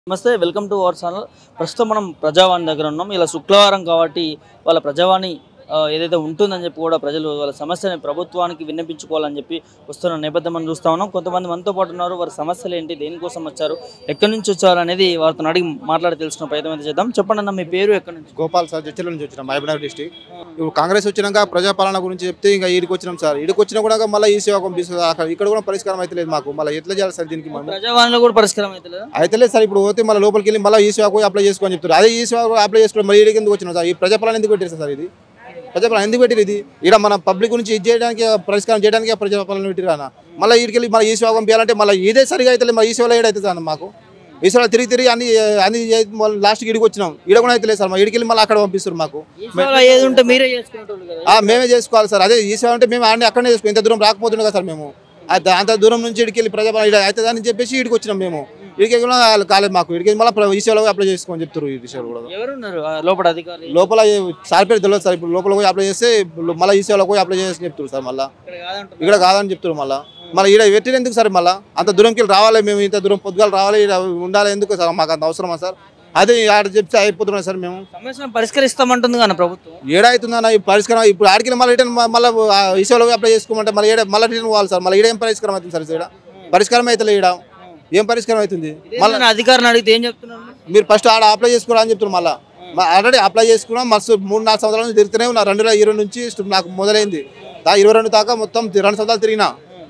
నమస్తే welcome to our channel ప్రస్తుతం మనం ప్రజావాణి దగ్గర ఉన్నాం ఇలా శుక్రవారం కాబట్టి వాళ్ళ ప్రజావాణి ఆ, ఏదైతే ఉంటుందని చెప్పి కూడా ప్రజలు వాళ్ళ సమస్యని ప్రభుత్వానికి విన్నపించుకోవాలని చెప్పి వస్తున్న నేపథ్యం మనం చూస్తా ఉన్నాం కొంతమంది మనతో పాటు ఉన్నారు వారి సమస్యలు ఏంటి దేనికోసం వచ్చారు ఎక్కడి నుంచి వచ్చారు అనేది వారితో అడిగి మాట్లాడి తెలుసుకున్న ప్రయత్నం అయితే చేద్దాం చెప్పండి అన్న మీ పేరు ఎక్కడి నుంచి గోపాల్ సార్ జడ్చల నుంచి వచ్చిన మహబూబ్నగర్ డిస్టిక్ ఇప్పుడు కాంగ్రెస్ వచ్చినాక ప్రజాపాలన గురించి చెప్తే ఇంకా ఈడికి వచ్చినాం సార్ ఈడికి వచ్చినా కూడా మళ్ళీ ఈ సేవ పంపిస్తుంది అక్కడ ఇక్కడ కూడా పరిష్కారం అయితే లేదు మాకు మళ్ళీ ఎట్లా చేయాలి సార్ దీనికి మనం ప్రజావాణిలో కూడా పరిష్కారం అయితే లేదా అయితే లేదు సార్ ఇప్పుడు పోతే మళ్ళీ లోపలికి వెళ్ళి మళ్ళీ ఈ సేవకు అప్లై చేసుకోని చెప్తారు అదే ఈ సేవకు అప్లై చేసుకోవడం మళ్ళీ ఈడికి ఎందుకు వచ్చినాం సార్ ఈ ప్రజాపాలన ఎందుకు పెట్టారు సార్ ఇది ప్రజాపాలన ఎందుకు పెట్టారు ఇది ఇక్కడ మన పబ్లిక్ గురించి ఇది చేయడానికి పరిష్కారం చేయడానికి ప్రజాపాలన పెట్టారు అన్న మళ్ళీ ఈడికి వెళ్ళి మళ్ళీ ఈ సేవ పంపించాలంటే మళ్ళీ ఇదే సరిగా అయితే లేదు, మళ్ళీ ఈ సేవలో ఏడైతే సార్ మాకు ఈ సేవలో తిరిగి తిరిగి అన్ని అన్ని లాస్ట్కి ఇడికి వచ్చినాం ఈడ కూడా అయితే లేదు సార్ మా ఈడికి వెళ్ళి మళ్ళీ అక్కడ పంపిస్తారు మాకు ఈ సేవలో ఏది ఉంటే మీరే చేసుకునేటోళ్ళు కదా ఆ, మేమే చేసుకోవాలి సార్ అదే ఈ సేవ అంటే మేము ఆడనే అక్కడనే చేసుకో ఇంత దూరం రాకపోతుండే కదా సార్ మేము ఆ- అంత దూరం నుంచి ఇడికి వెళ్ళి ప్రజాపాలన ఈడ అవుతుందని చెప్పేసి ఇడికి వచ్చినాం మేము ఇడికి కూడా వాళ్ళు కాలేదు మాకు ఇడికి మళ్ళీ ఈ సేవలో అప్లై చేసుకోమని చెప్తారు ఈ సేవలు కూడా ఎవరున్నారు ఆ లోపల అధికారులు లోపల ఏ- సార్ పేరు తెలియదు సార్ ఇప్పుడు లోపల పోయి అప్లై చేస్తే మళ్ళీ ఈ సేవలో పోయి అప్లై చేసి చెప్తారు సార్ మళ్ళీ ఇక్కడ కాదంటున్నారు. ఇక్కడ కాదని చెప్తారు మళ్ళీ మళ్ళీ ఈడ పెట్టిన ఎందుకు సార్ మళ్ళీ అంత దూరంకి వెళ్ళి రావాలి మేము ఇంత దూరం పొద్దుగాలు రావాలి ఈడ ఉండాలి ఎందుకు సార్ మాకు అంత అవసరమా సార్ అదే ఆడ చెప్తే అయిపోతున్నాం సార్ మేము సమస్యను పరిష్కరిస్తామంటుంది కానీ ప్రభుత్వం ఏడైతుందన్న ఈ పరిష్కారం ఇప్పుడు ఆడికి మళ్ళీ రిటర్న్ మళ్ళీ ఈ సేవలో అప్లై చేసుకోమంటే మళ్ళీ ఏడ మళ్ళీ రిటర్న్ పోవాలి సార్ మళ్ళీ ఈడ ఏం పరిష్కారం అవుతుంది సార్ ఈడ పరిష్కారం అవుతుంది ఈడ ఏం పరిష్కారం అవుతుంది మళ్ళీ మళ్ళీ అధికారిని అడిగితే ఏం చెప్తున్నారు మీరు ఫస్ట్ ఆడ అప్లై చేసుకోరా అని చెప్తున్నారు మళ్ళీ ఆల్రెడీ అప్లై చేసుకున్నాం మస్తు మూడు నాలుగు సంవత్సరాల నుంచి తిరుగుతూనే ఉన్నా రెండు వేల ఇరవై నుంచి నాకు మొదలైంది దా ఇరవై రెండు దాకా మొత్తం రెండు సంవత్సరాలు తిరిగినా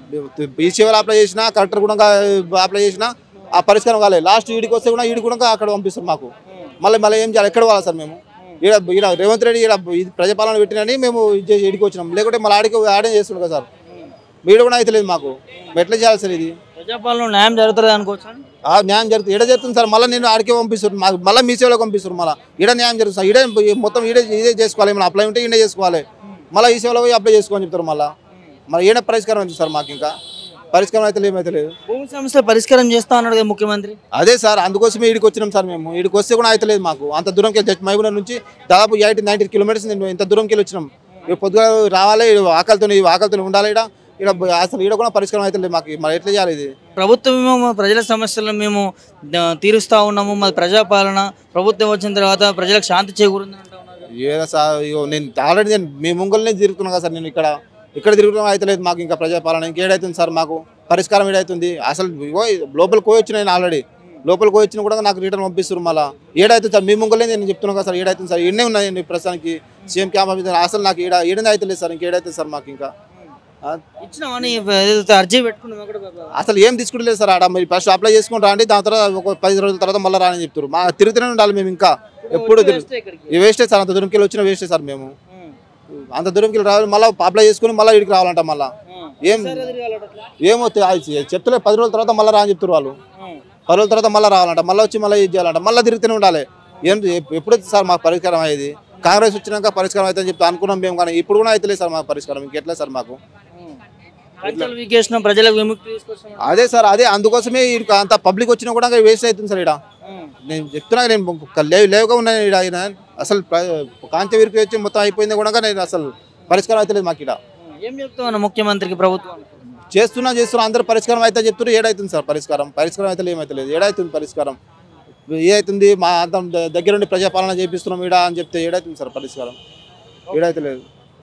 ఈ సేవలు అప్లై చేసినా కలెక్టర్ కూడా అప్లై చేసినా ఆ పరిష్కారం కాలేదు లాస్ట్ ఈడికి వస్తే కూడా ఈడికి కూడా అక్కడ పంపిస్తారు మాకు మళ్ళీ మళ్ళీ ఏం చేయాలి ఎక్కడ పోవాలి సార్ మేము ఈడ ఈడ రేవంత్ రెడ్డి ఈడ ఇది ప్రజాపాలన పెట్టినని మేము ఇది చేసి ఈడికి వచ్చినాం లేకుంటే మళ్ళీ ఆడికి ఆడే చేస్తున్నాం కదా సార్ వీడు కూడా అయితే లేదు మాకు మరి ఎట్లా చేయాలి సార్ ఇది ప్రజాపాలన న్యాయం జరుగుతుంది అనుకోవచ్చు ఆ న్యాయం జరుగుతుంది ఈడ జరుగుతుంది సార్ మళ్ళీ నేను ఆడికే పంపిస్తారు మాకు మళ్ళీ మీ సేవలో పంపిస్తారు మళ్ళీ ఈడ న్యాయం జరుగుతుంది సార్ ఈడే మొత్తం ఈడే ఇదే చేసుకోవాలి ఏమైనా అప్లై ఉంటే ఈడే చేసుకోవాలి మళ్ళీ ఈ సేవలో పోయి అప్లై చేసుకోని చెప్తారు మళ్ళీ మరి ఈడ పరిష్కారం అవుతుంది సార్ మాకు ఇంకా పరిష్కారం అయితే ఏమైతే లేదు భూమి సమస్య పరిష్కారం చేస్తా అన్నాడు కదా ముఖ్యమంత్రి అదే సార్ అందుకోసమే ఈడికి వచ్చినాం సార్ మేము ఈడికి వస్తే కూడా అయితే లేదు మాకు అంత దూరంకి వెళ్ళి జస్ట్ మహబూబ్నగర్ నుంచి దాదాపు ఎయిటీ నైన్టీ కిలోమీటర్స్ నేను ఇంత దూరంకి వెళ్ళి వచ్చినాం ఇక పొద్దుగా రావాలి ఈడ ఆకలితో ఆకలితో ఉండాలి ఈడ ఈడ అసలు ఈడ కూడా పరిష్కారం అయితే లేదు మాకు మరి ఎట్లా చేయాలి ఇది ప్రభుత్వం మేము ప్రజల సమస్యలను మేము ఆ, తీరుస్తా ఉన్నాము మాది ప్రజాపాలన ప్రభుత్వం వచ్చిన తర్వాత ప్రజలకు శాంతి చేకూరుంది అంటా ఉన్నారు కదా. ఏదో సార్ ఇగో నేను ఆల్రెడీ నేను మీ ముంగల్నే తిరుగుతున్నా కదా సార్ నేను ఇక్కడ ఇక్కడ తిరుగుతున్నా అయితే లేదు మాకు ఇంకా ప్రజాపాలన ఇంకేడైతుంది సార్ మాకు పరిష్కారం ఏడైతుంది అసలు ఇగో లోపలికి పోయి వచ్చిన నేను ఆల్రెడీ లోపలికి పోయి వచ్చిన కూడా నాకు రిటర్న్ పంపిస్తారు మళ్ళీ ఏడైతుంది సార్ మీ ముంగల్నే నేను చెప్తున్నా కదా సార్ ఏడైతుంది సార్ ఎన్నే ఉన్నాయి నేను ప్రస్తుతానికి సీఎం క్యాంప్ ఆఫీస్ అసలు నాకు ఈడ ఏడనే అయితే లేదు సార్ ఇంకేడైతుంది సార్ మాకు ఇంకా ఆ, ఇచ్చినామని ఏదైతే అర్జీ పెట్టుకున్నాం అక్కడ బాబా. అసలు ఏం తీసుకుంటలేదు సార్ ఆడ మీరు ఫస్ట్ అప్లై చేసుకుని రాండి దాని తర్వాత ఒక పది రోజుల తర్వాత మళ్ళీ రాని చెప్తారు మా తిరుగుతూనే ఉండాలి మేము ఇంకా ఎప్పుడు వచ్చి వేస్తే ఇక్కడికి. ఈ వేస్టే సార్ అంత దూరంకి వెళ్ళి వచ్చిన వేస్టే సార్ మేము ఉం. అంత దూరంకి వెళ్ళి రావాలి మళ్ళీ అప్లై చేసుకుని మళ్ళీ ఇక్కడికి రావాలంట మళ్ళీ ఉం. ఏం సరే తిరగాలట అట్లా. ఏమో తె- అది చెప్తలే పది రోజుల తర్వాత మళ్ళీ రా అని చెప్తారు వాళ్ళు ఉం. పది రోజుల తర్వాత మళ్ళీ రావాలంట మళ్ళీ వచ్చి మళ్ళీ ఇది చేయాలంట మళ్ళీ తిరుగుతూనే ఉండాలి ఏం ఎప్- ఎప్పుడైతే సార్ మాకు పరిష్కారం అయ్యేది కాంగ్రెస్ వచ్చినాక పరిష్కారం అవుతుందని చెప్తే అనుకున్నాం మేము కానీ ఇప్పుడు కూడా అయితే సార్ మాకు పరిష్కారం ఇంకెట్లా సార్ మాకు ఉం. పంచాలు వీకేసినాం ప్రజలకు విముక్తి తీసుకొచ్చినాం అదే సార్ అదే అందుకోసమే ఈడికి అంత పబ్లిక్ వచ్చినా కూడా వేస్ట్ అవుతుంది సార్ ఇక్కడ ఉం. నేను చెప్తున్నా నేను ఒక లేవు లేవుగా ఉన్నాను ఈడ ఆయన అసలు ప్ర- కాంతి వీరికి వచ్చి మొత్తం అయిపోయింది కూడా నేను అసలు పరిష్కారం అయితే లేదు మాకు ఇక్కడ ఉం. ఏం చెప్తామన్న ముఖ్యమంత్రికి ప్రభుత్వం చేస్తున్నా చేస్తున్నా అందరు పరిష్కారం అయితే చెప్తున్నారు ఏడైతుంది సార్ పరిష్కారం పరిష్కారం అయితే ఏమైతే లేదు ఏడైతుంది పరిష్కారం ఏదైతుంది మా అంత దగ్గర ఉండి ప్రజాపాలన చేపిస్తున్నాం ఈడ అని చెప్తే ఏడైతుంది సార్ పరిష్కారం ఏడైతే లేదు